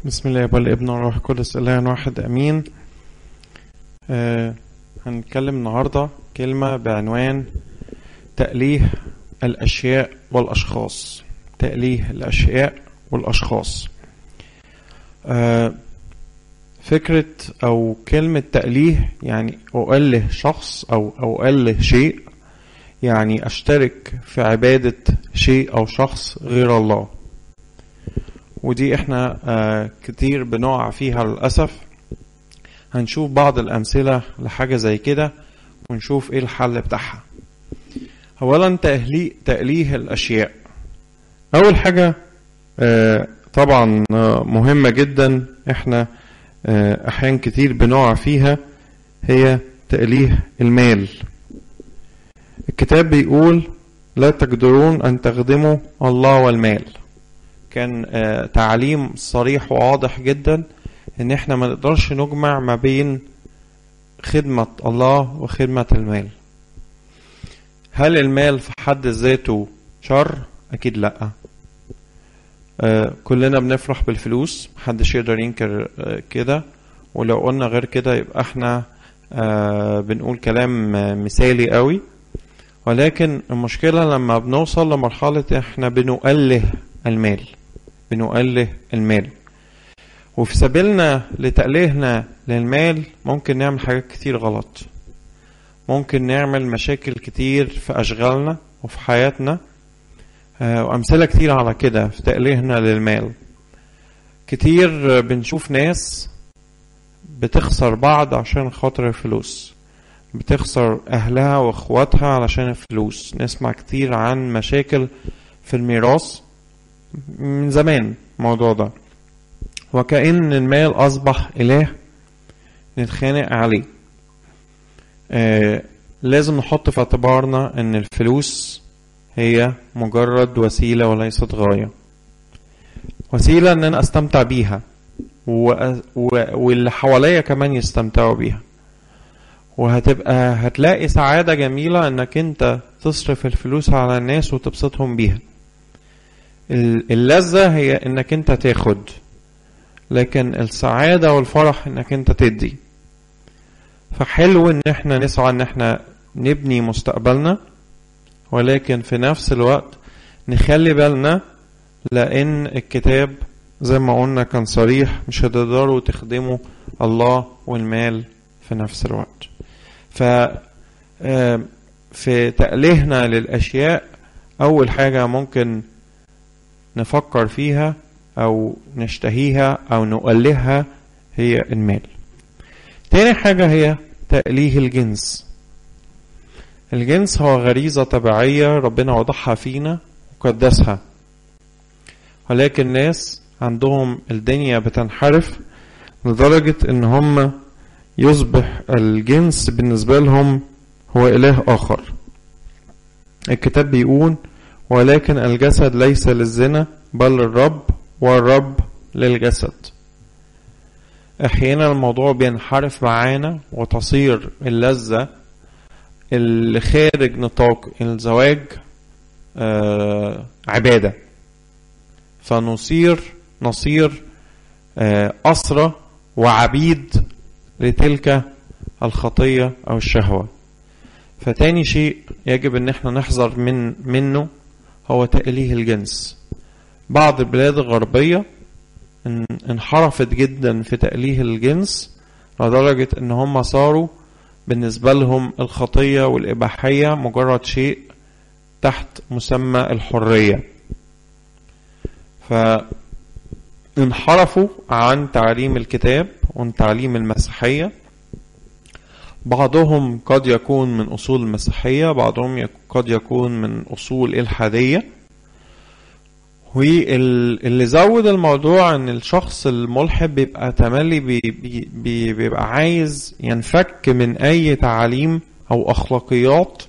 بسم الله والابن والروح القدس اله واحد امين آه هنتكلم النهارده كلمه بعنوان تأليه الاشياء والاشخاص تأليه الاشياء والاشخاص آه فكرة أو كلمة تأليه يعني أؤله شخص أو أؤله شيء يعني أشترك في عبادة شيء أو شخص غير الله ودي احنا آه كتير بنقع فيها للأسف هنشوف بعض الأمثلة لحاجة زي كده ونشوف ايه الحل بتاعها أولا تأليه, تأليه الأشياء أول حاجة آه طبعا مهمة جدا احنا آه أحيان كتير بنقع فيها هي تأليه المال الكتاب بيقول لا تقدرون أن تخدموا الله والمال كان آه تعليم صريح وواضح جدا ان احنا ما نقدرش نجمع ما بين خدمة الله وخدمة المال هل المال في حد ذاته شر اكيد لا آه كلنا بنفرح بالفلوس محدش يقدر ينكر آه كده ولو قلنا غير كده يبقى احنا بنقول كلام مثالي قوي ولكن المشكلة لما بنوصل لمرحلة احنا بنؤله المال بنؤله المال وفي سبيلنا لتأليهنا للمال ممكن نعمل حاجات كتير غلط ممكن نعمل مشاكل كتير في أشغالنا وفي حياتنا وأمثلة كتير على كده في تأليهنا للمال كتير بنشوف ناس بتخسر بعض عشان خاطر الفلوس بتخسر أهلها وأخواتها علشان الفلوس نسمع كتير عن مشاكل في الميراث من زمان الموضوع ده وكأن المال أصبح إله نتخانق عليه آه لازم نحط في اعتبارنا أن الفلوس هي مجرد وسيلة وليست غاية وسيلة أن أنا أستمتع بيها و... و... واللي حواليا كمان يستمتعوا بيها وهتبقى هتلاقي سعادة جميلة انك انت تصرف الفلوس على الناس وتبسطهم بيها اللذة هي انك انت تاخد لكن السعادة والفرح انك انت تدي فحلو ان احنا نسعى ان احنا نبني مستقبلنا ولكن في نفس الوقت نخلي بالنا لان الكتاب زي ما قلنا كان صريح مش هتقدروا تخدموا الله والمال في نفس الوقت ف في تأليهنا للأشياء أول حاجة ممكن نفكر فيها أو نشتهيها أو نؤلهها هي المال تاني حاجة هي تأليه الجنس الجنس هو غريزة طبيعية ربنا وضعها فينا وقدسها ولكن الناس عندهم الدنيا بتنحرف لدرجة ان هم يصبح الجنس بالنسبة لهم هو إله آخر الكتاب بيقول ولكن الجسد ليس للزنا بل للرب والرب للجسد أحيانا الموضوع بينحرف معانا وتصير اللذة اللي خارج نطاق الزواج آه عبادة فنصير نصير آه أسرة وعبيد لتلك الخطية أو الشهوة فتاني شيء يجب ان احنا نحذر من منه هو تأليه الجنس بعض البلاد الغربية انحرفت جدا في تأليه الجنس لدرجة ان هم صاروا بالنسبة لهم الخطية والإباحية مجرد شيء تحت مسمى الحرية فانحرفوا عن تعليم الكتاب وعن تعليم المسيحية بعضهم قد يكون من أصول المسيحية بعضهم قد يكون من أصول الحادية واللي زود الموضوع ان الشخص الملحد بيبقى تملي بي بي بيبقى عايز ينفك من اي تعاليم او اخلاقيات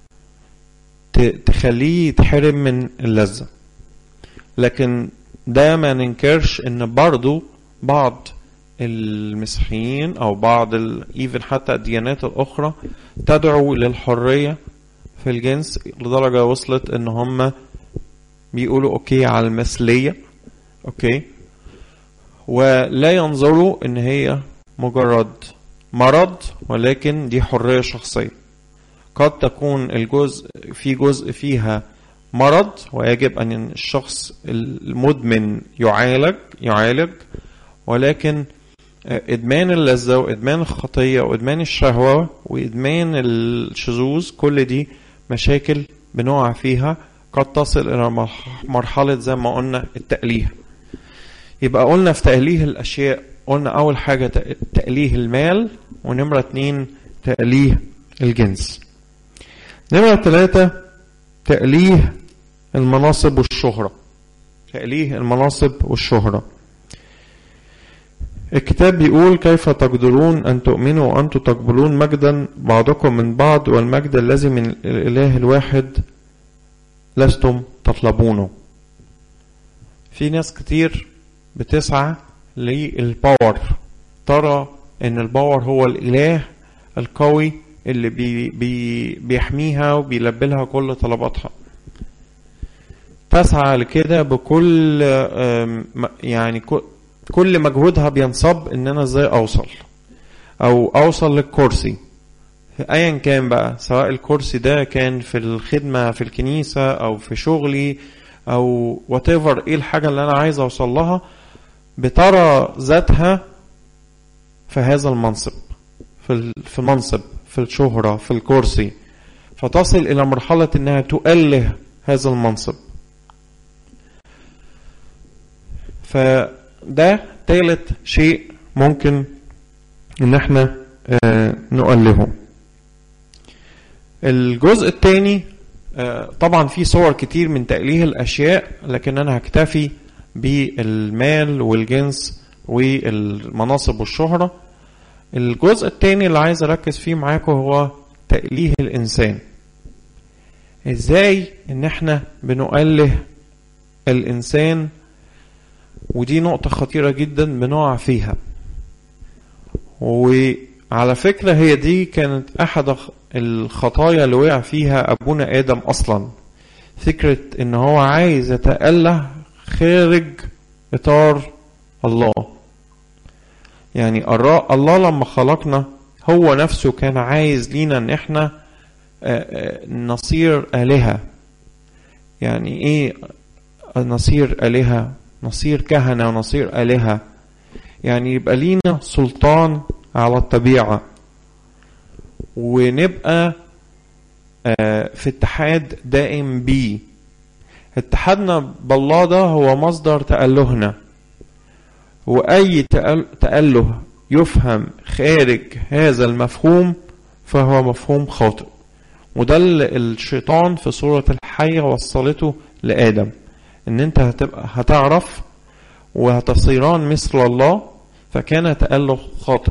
تخليه يتحرم من اللذة لكن ده ما ننكرش ان برضو بعض المسيحيين او بعض ايفن حتى الديانات الاخرى تدعو للحريه في الجنس لدرجه وصلت ان هم بيقولوا اوكي على المثليه اوكي ولا ينظروا ان هي مجرد مرض ولكن دي حرية شخصية قد تكون الجزء في جزء فيها مرض ويجب ان الشخص المدمن يعالج يعالج ولكن ادمان اللذة وادمان الخطية وادمان الشهوة وادمان الشذوذ كل دي مشاكل بنقع فيها قد تصل الى مرحلة زي ما قلنا التأليه يبقى قلنا في تأليه الاشياء قلنا اول حاجة تأليه المال ونمرة اتنين تأليه الجنس نمرة ثلاثة تأليه المناصب والشهرة تأليه المناصب والشهرة الكتاب بيقول كيف تقدرون أن تؤمنوا وأنتم تقبلون مجدا بعضكم من بعض والمجد الذي من الإله الواحد لستم تطلبونه في ناس كتير بتسعى للباور ترى ان الباور هو الاله القوي اللي بي بي بيحميها وبيلبي لها كل طلباتها تسعى لكده بكل يعني كل مجهودها بينصب ان انا ازاي اوصل او اوصل للكرسي ايا كان بقى سواء الكرسي ده كان في الخدمه في الكنيسه او في شغلي او وات ايه الحاجه اللي انا عايز اوصل لها بترى ذاتها في هذا المنصب في في المنصب في الشهرة في الكرسي فتصل إلى مرحلة إنها تؤله هذا المنصب فده ثالث شيء ممكن إن احنا آه نؤلهه الجزء الثاني آه طبعا في صور كتير من تأليه الأشياء لكن أنا هكتفي بالمال والجنس والمناصب والشهرة الجزء الثاني اللي عايز اركز فيه معاكم هو تأليه الانسان ازاي ان احنا بنؤله الانسان ودي نقطة خطيرة جدا بنقع فيها وعلى فكرة هي دي كانت احد الخطايا اللي وقع فيها ابونا ادم اصلا فكرة ان هو عايز يتأله خارج اطار الله يعني الله لما خلقنا هو نفسه كان عايز لينا ان احنا نصير آلهة يعني ايه نصير آلهة نصير كهنة ونصير آلهة يعني يبقى لينا سلطان على الطبيعة ونبقى في اتحاد دائم بيه اتحادنا بالله ده هو مصدر تألهنا وأي تأله يفهم خارج هذا المفهوم فهو مفهوم خاطئ وده اللي الشيطان في صورة الحية وصلته لآدم إن أنت هتبقى هتعرف وهتصيران مثل الله فكان تأله خاطئ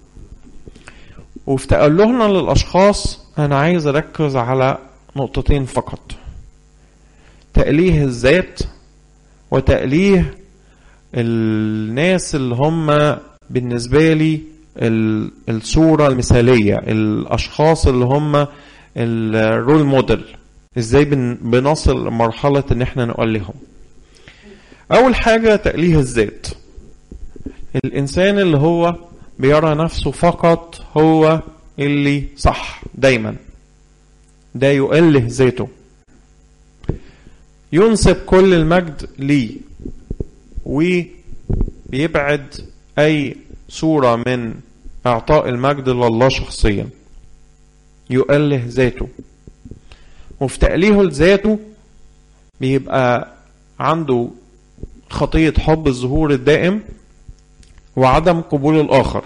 وفي تألهنا للأشخاص أنا عايز أركز على نقطتين فقط تأليه الذات وتأليه الناس اللي هم بالنسبة لي الصورة المثالية الأشخاص اللي هم الرول موديل ازاي بنصل لمرحلة ان احنا نؤلههم اول حاجة تأليه الذات الانسان اللي هو بيرى نفسه فقط هو اللي صح دايما ده يؤله ذاته ينسب كل المجد ليه وبيبعد أي صورة من إعطاء المجد لله شخصيا يؤله ذاته وفي تأليهه لذاته بيبقى عنده خطية حب الظهور الدائم وعدم قبول الآخر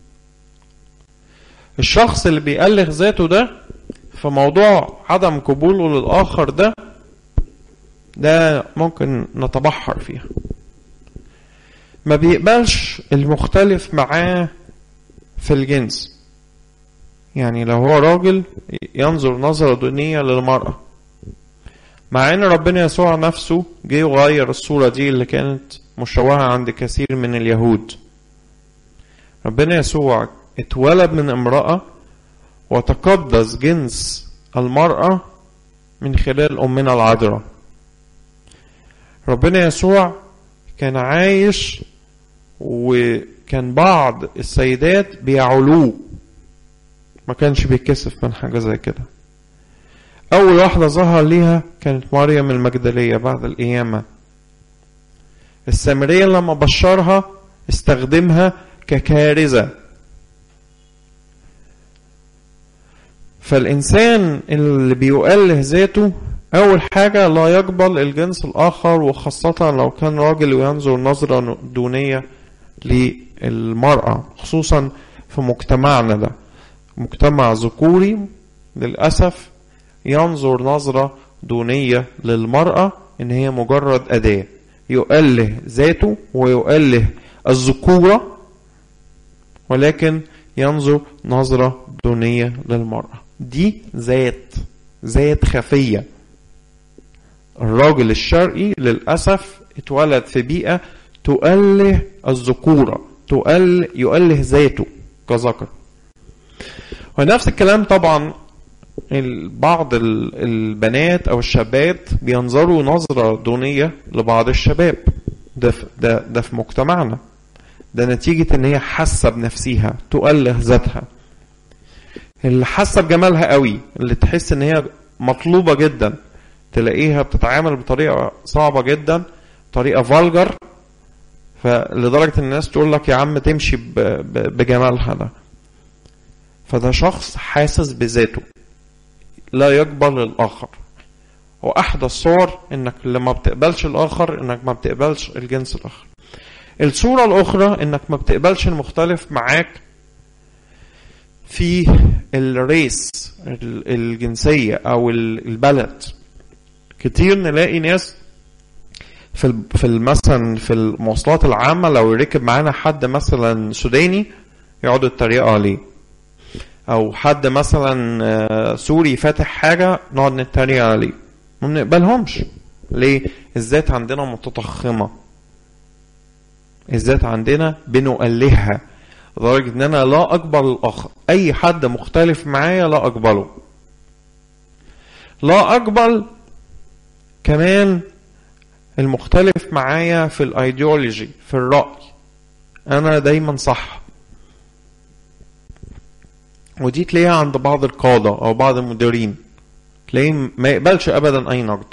الشخص اللي بيأله ذاته ده في موضوع عدم قبوله للآخر ده ده ممكن نتبحر فيها ما بيقبلش المختلف معاه في الجنس يعني لو هو راجل ينظر نظرة دونية للمرأة مع ان ربنا يسوع نفسه جه وغير الصورة دي اللي كانت مشوهة عند كثير من اليهود ربنا يسوع اتولد من امرأة وتقدس جنس المرأة من خلال أمنا العذراء ربنا يسوع كان عايش وكان بعض السيدات بيعلوه ما كانش بيتكسف من حاجة زي كده أول واحدة ظهر ليها كانت مريم المجدلية بعد القيامة السامرية لما بشرها استخدمها ككارثة فالإنسان اللي بيؤله ذاته أول حاجة لا يقبل الجنس الآخر وخاصة لو كان راجل وينظر نظرة دونية للمرأة خصوصا في مجتمعنا ده مجتمع ذكوري للأسف ينظر نظرة دونية للمرأة إن هي مجرد أداة يؤله ذاته ويؤله الذكورة ولكن ينظر نظرة دونية للمرأة دي ذات ذات خفية الراجل الشرقي للأسف اتولد في بيئة تؤله الذكورة تؤل يؤله ذاته كذكر ونفس الكلام طبعا بعض البنات او الشابات بينظروا نظرة دونية لبعض الشباب ده في, ده, ده في مجتمعنا ده نتيجة ان هي حاسة بنفسها تؤله ذاتها اللي حاسة بجمالها قوي اللي تحس ان هي مطلوبة جدا تلاقيها بتتعامل بطريقة صعبة جدا طريقة فالجر فلدرجة ان الناس تقول لك يا عم تمشي بجمالها ده فده شخص حاسس بذاته لا يقبل الآخر وأحدى الصور إنك لما بتقبلش الآخر إنك ما بتقبلش الجنس الآخر الصورة الأخرى إنك ما بتقبلش المختلف معاك في الريس الجنسية أو البلد كتير نلاقي ناس في في مثلا في المواصلات العامة لو ركب معانا حد مثلا سوداني يقعدوا يتريقوا عليه او حد مثلا سوري فاتح حاجة نقعد نتريق عليه ما بنقبلهمش ليه الذات عندنا متضخمة الذات عندنا بنؤلهها لدرجة ان انا لا اقبل الاخر اي حد مختلف معايا لا اقبله لا اقبل كمان المختلف معايا في الايديولوجي في الرأي انا دايما صح ودي تلاقيها عند بعض القادة أو بعض المديرين تلاقيه ما يقبلش أبدا أي نقد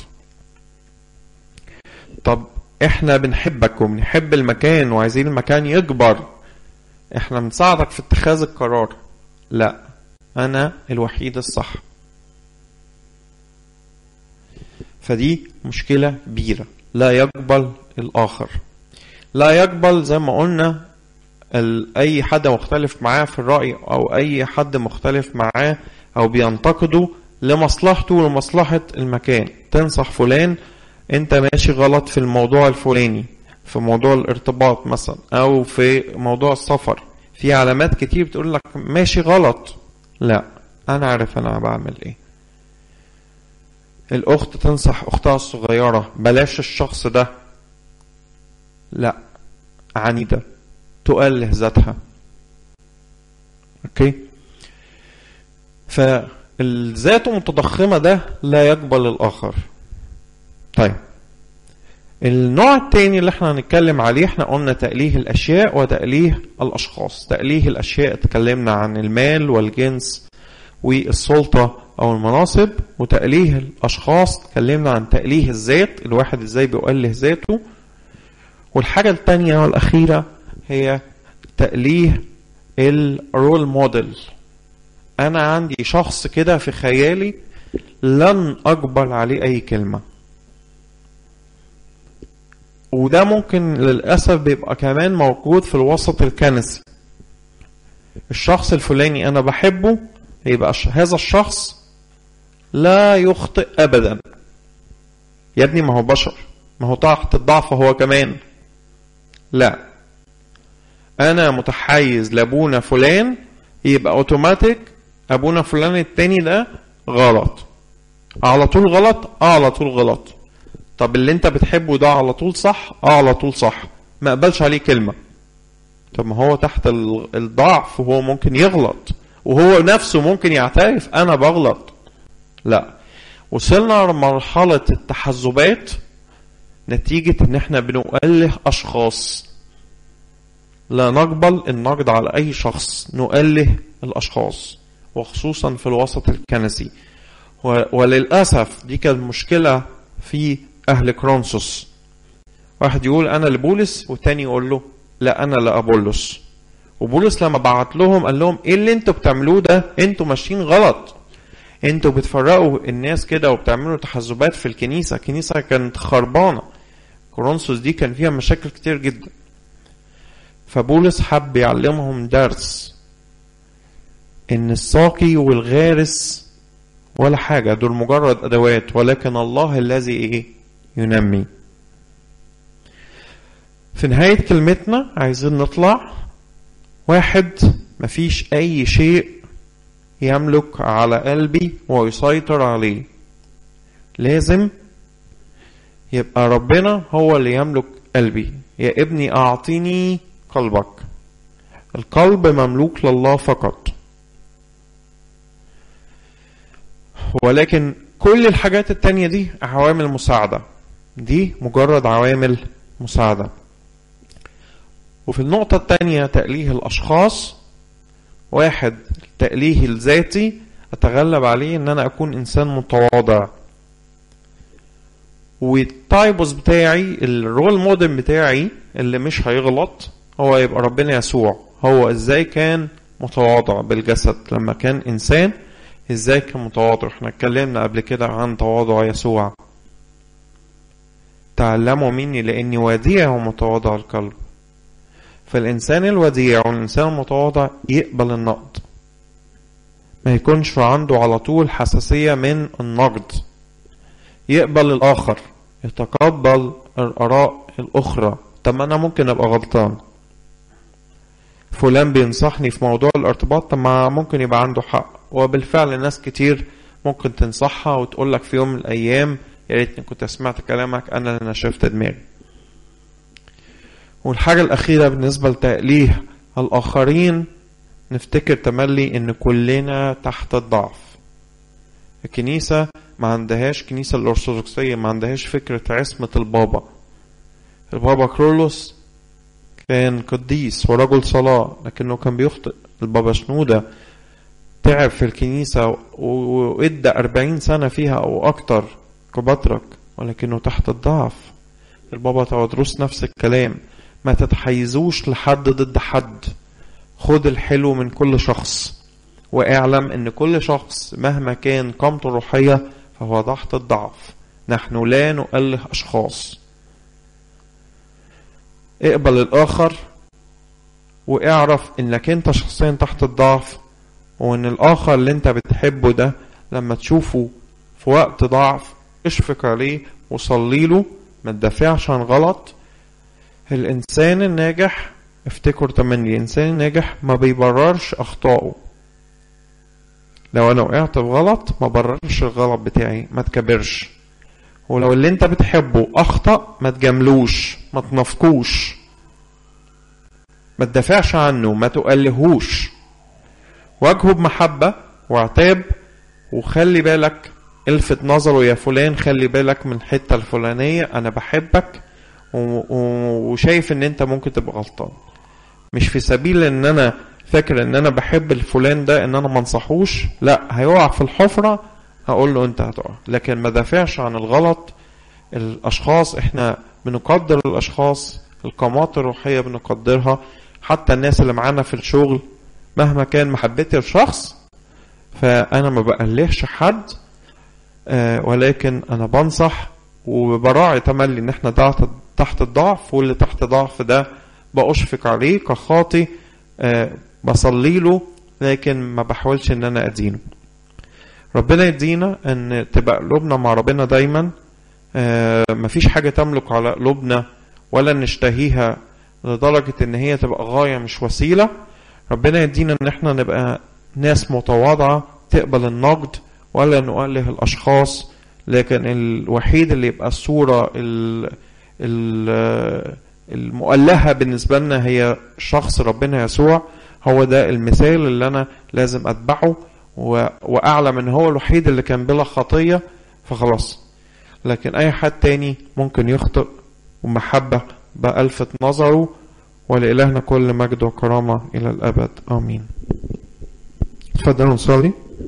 طب احنا بنحبك وبنحب المكان وعايزين المكان يكبر احنا بنساعدك في اتخاذ القرار لا انا الوحيد الصح فدي مشكلة كبيرة لا يقبل الآخر لا يقبل زي ما قلنا اي حد مختلف معاه في الرأي او اي حد مختلف معاه او بينتقده لمصلحته ولمصلحة المكان تنصح فلان انت ماشي غلط في الموضوع الفلاني في موضوع الارتباط مثلا او في موضوع السفر في علامات كتير بتقول لك ماشي غلط لا انا عارف انا بعمل ايه الاخت تنصح اختها الصغيرة بلاش الشخص ده لا عنيدة تؤله ذاتها اوكي فالذات المتضخمة ده لا يقبل الآخر طيب النوع التاني اللي احنا هنتكلم عليه احنا قلنا تأليه الأشياء وتأليه الأشخاص تأليه الأشياء اتكلمنا عن المال والجنس والسلطة أو المناصب وتأليه الأشخاص اتكلمنا عن تأليه الذات الواحد ازاي بيؤله ذاته والحاجة التانية والأخيرة هي تأليه الرول موديل أنا عندي شخص كده في خيالي لن أقبل عليه أي كلمة وده ممكن للأسف بيبقى كمان موجود في الوسط الكنسي الشخص الفلاني أنا بحبه يبقى هذا الشخص لا يخطئ أبدا يا ابني ما هو بشر ما هو تحت الضعف هو كمان لا انا متحيز لابونا فلان يبقى اوتوماتيك ابونا فلان التاني ده غلط على طول غلط اه على طول غلط طب اللي انت بتحبه ده على طول صح اه على طول صح ما اقبلش عليه كلمة طب ما هو تحت الضعف وهو ممكن يغلط وهو نفسه ممكن يعترف انا بغلط لا وصلنا لمرحلة التحزبات نتيجة ان احنا بنؤله اشخاص لا نقبل النقد على أي شخص نؤله الأشخاص وخصوصا في الوسط الكنسي وللأسف دي كانت مشكلة في أهل كرونسوس واحد يقول أنا لبولس والتاني يقول له لا أنا لأبولس وبولس لما بعت لهم قال لهم إيه اللي أنتوا بتعملوه ده أنتوا ماشيين غلط أنتوا بتفرقوا الناس كده وبتعملوا تحزبات في الكنيسة الكنيسة كانت خربانة كورنثوس دي كان فيها مشاكل كتير جدا فبولس حب يعلمهم درس ان الساقي والغارس ولا حاجة دول مجرد ادوات ولكن الله الذي ايه ينمي في نهاية كلمتنا عايزين نطلع واحد مفيش اي شيء يملك على قلبي ويسيطر عليه لازم يبقى ربنا هو اللي يملك قلبي يا ابني اعطيني قلبك القلب مملوك لله فقط ولكن كل الحاجات التانية دي عوامل مساعدة دي مجرد عوامل مساعدة وفي النقطة التانية تأليه الأشخاص واحد التأليه الذاتي أتغلب عليه إن أنا أكون إنسان متواضع والتايبوس بتاعي الرول موديل بتاعي اللي مش هيغلط هو يبقى ربنا يسوع هو ازاي كان متواضع بالجسد لما كان انسان ازاي كان متواضع احنا اتكلمنا قبل كده عن تواضع يسوع تعلموا مني لاني وديع ومتواضع القلب فالانسان الوديع والانسان المتواضع يقبل النقد ما يكونش عنده على طول حساسية من النقد يقبل الآخر يتقبل الآراء الأخرى طب أنا ممكن أبقى غلطان فلان بينصحني في موضوع الارتباط طب ما ممكن يبقى عنده حق وبالفعل ناس كتير ممكن تنصحها وتقول لك في يوم من الأيام يا ريتني كنت سمعت كلامك أنا اللي نشفت دماغي والحاجة الأخيرة بالنسبة لتأليه الآخرين نفتكر تملي إن كلنا تحت الضعف الكنيسة ما عندهاش كنيسة الأرثوذكسية ما عندهاش فكرة عصمة البابا البابا كرولوس كان قديس ورجل صلاة لكنه كان بيخطئ البابا شنودة تعب في الكنيسة وادى أربعين سنة فيها أو أكتر كبطرك ولكنه تحت الضعف البابا تودروس نفس الكلام ما تتحيزوش لحد ضد حد خد الحلو من كل شخص واعلم ان كل شخص مهما كان قامته الروحية فهو تحت الضعف نحن لا نؤله اشخاص اقبل الاخر واعرف انك انت شخصيا تحت الضعف وان الاخر اللي انت بتحبه ده لما تشوفه في وقت ضعف اشفق عليه وصلي له ما تدافعش عن غلط الانسان الناجح افتكر تمني الانسان الناجح ما بيبررش اخطائه لو انا وقعت في غلط ما بررش الغلط بتاعي ما تكبرش ولو اللي انت بتحبه اخطأ ما تجاملوش ما تنافقوش ما تدافعش عنه ما تقلهوش واجهه بمحبة وعتاب وخلي بالك الفت نظره يا فلان خلي بالك من الحتة الفلانية انا بحبك وشايف ان انت ممكن تبقى غلطان مش في سبيل ان انا فاكر ان انا بحب الفلان ده ان انا ما انصحوش لا هيقع في الحفرة هقول له انت هتقع لكن ما دافعش عن الغلط الاشخاص احنا بنقدر الاشخاص القامات الروحية بنقدرها حتى الناس اللي معانا في الشغل مهما كان محبتي للشخص فانا ما بقلهش حد آه ولكن انا بنصح وبراعي تملي ان احنا تحت الضعف واللي تحت ضعف ده بأشفق عليه كخاطي أه بصلي له لكن ما بحاولش ان انا ادينه ربنا يدينا ان تبقى قلوبنا مع ربنا دايما أه مفيش حاجة تملك على قلوبنا ولا نشتهيها لدرجة ان هي تبقى غاية مش وسيلة ربنا يدينا ان احنا نبقى ناس متواضعة تقبل النقد ولا نؤله الاشخاص لكن الوحيد اللي يبقى الصورة ال ال المؤلهة بالنسبة لنا هي شخص ربنا يسوع هو ده المثال اللي أنا لازم أتبعه وأعلم إن هو الوحيد اللي كان بلا خطية فخلاص لكن أي حد تاني ممكن يخطئ ومحبة بألفت نظره ولإلهنا كل مجد وكرامة إلى الأبد آمين اتفضلوا نصلي